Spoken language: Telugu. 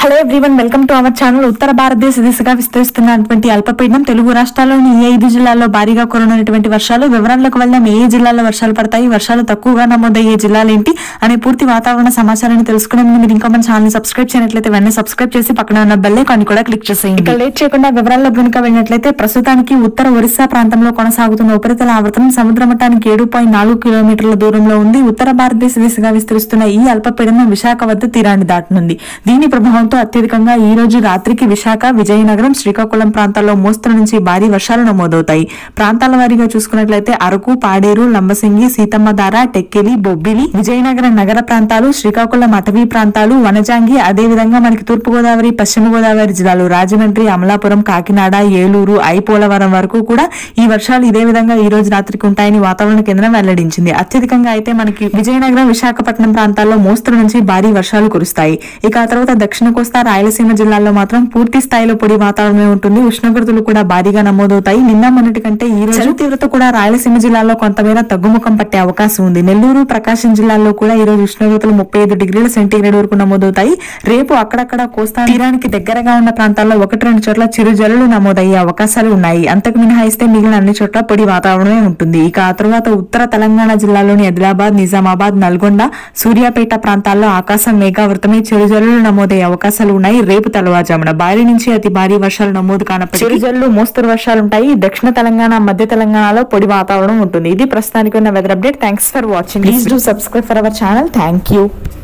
hello everyone welcome to our channel ఉత్తర భారతదేశ దిశగా విస్తరిస్తున్నటువంటి అల్పపీడనం తెలుగు రాష్ట్రాల్లోని ఏ ఐదు జిల్లాల్లో భారీగా కురనున్నటువంటి వర్షాలు వివరాలకు వెళ్దాం ఏ ఏ జిల్లాల్లో వర్షాలు పడతాయి వర్షాలు తక్కువగా నమోదయ్యే జిల్లాలు ఏంటి అనే పూర్తి వాతావరణ సమాచారాన్ని తెలుసుకునే ముందు మీరు ఇంకా మన ఛానల్ సబ్స్క్రైబ్ చేయనట్లయితే వెంటనే సబ్స్క్రైబ్ చేసి పక్కన ఉన్న బెల్ ఐకాన్ కూడా క్లిక్ చేసేయండి ఇక లేట్ చేయకుండా వివరాల్లో కనుక వెళ్ళినట్లయితే ప్రస్తుతానికి ఉత్తర ఒరిస్సా ప్రాంతంలో కొనసాగుతున్న ఉపరితల ఆవర్తనం సముద్ర మట్టానికి ఏడు పాయింట్ నాలుగు కిలోమీటర్ల దూరంలో ఉంది ఉత్తర భారతదేశ దిశగా విస్తరిస్తున్న ఈ అల్పపీడనం విశాఖ వద్ద తీరాన్ని దాటనుంది దీని ప్రభావంతో అత్యధికంగా ఈ రోజు రాత్రికి విశాఖ విజయనగరం శ్రీకాకుళం ప్రాంతాల్లో మోస్తరు నుంచి భారీ వర్షాలు నమోదవుతాయి ప్రాంతాల వారీగా చూసుకున్నట్లయితే అరకు పాడేరు లంబసింగి సీతమ్మధార టెక్కెలి బొబ్బిలి విజయనగరం నగర ప్రాంతాలు శ్రీకాకుళం అటవీ ప్రాంతాలు వనజాంగి అదే విధంగా మనకి తూర్పు గోదావరి పశ్చిమ గోదావరి జిల్లాలు రాజమండ్రి అమలాపురం కాకినాడ ఏలూరు ఐపోలవరం వరకు కూడా ఈ వర్షాలు ఇదే విధంగా ఈ రోజు రాత్రికి ఉంటాయని వాతావరణ కేంద్రం వెల్లడించింది అత్యధికంగా అయితే మనకి విజయనగరం విశాఖపట్నం ప్రాంతాల్లో మోస్తరు నుంచి భారీ వర్షాలు కురుస్తాయి ఇక ఆ తర్వాత దక్షిణ కోస్తా రాయలసీమ జిల్లాల్లో మాత్రం పూర్తి స్థాయిలో పొడి వాతావరణమే ఉంటుంది ఉష్ణోగ్రతలు కూడా భారీగా నమోదవుతాయి నిన్న మొన్నటి కంటే ఈ రోజు చలి తీవ్రత కూడా రాయలసీమ జిల్లాలో కొంతమేర తగ్గుముఖం పట్టే అవకాశం ఉంది నెల్లూరు ప్రకాశం జిల్లాల్లో కూడా ఈ రోజు ఉష్ణోగ్రతలు ముప్పై ఐదు డిగ్రీల సెంటీగ్రేడ్ వరకు నమోదవుతాయి రేపు అక్కడక్కడ కోస్తా తీరానికి దగ్గరగా ఉన్న ప్రాంతాల్లో ఒకటి రెండు చోట్ల చిరు జల్లులు నమోదయ్యే అవకాశాలు ఉన్నాయి అంతకు మినహాయిస్తే మిగిలిన అన్ని చోట్ల పొడి వాతావరణమే ఉంటుంది ఇక ఆ తర్వాత ఉత్తర తెలంగాణ జిల్లాలోని ఆదిలాబాద్ నిజామాబాద్ నల్గొండ సూర్యాపేట ప్రాంతాల్లో ఆకాశం మేఘావృతమై చిరుజల్లులు నమోదయ్యే అవకాశాలు ఉన్నాయి రేపు తెల్లవారుజామున భారీ నుంచి అతి భారీ వర్షాలు నమోదు కానప్పటికీ చిరుజల్లు మోస్తరు వర్షాలు ఉంటాయి దక్షిణ తెలంగాణ మధ్య తెలంగాణలో పొడి వాతావరణం ఉంటుంది ఇది ప్రస్తుతానికి ఉన్న weather update thanks for watching please do subscribe for our channel thank you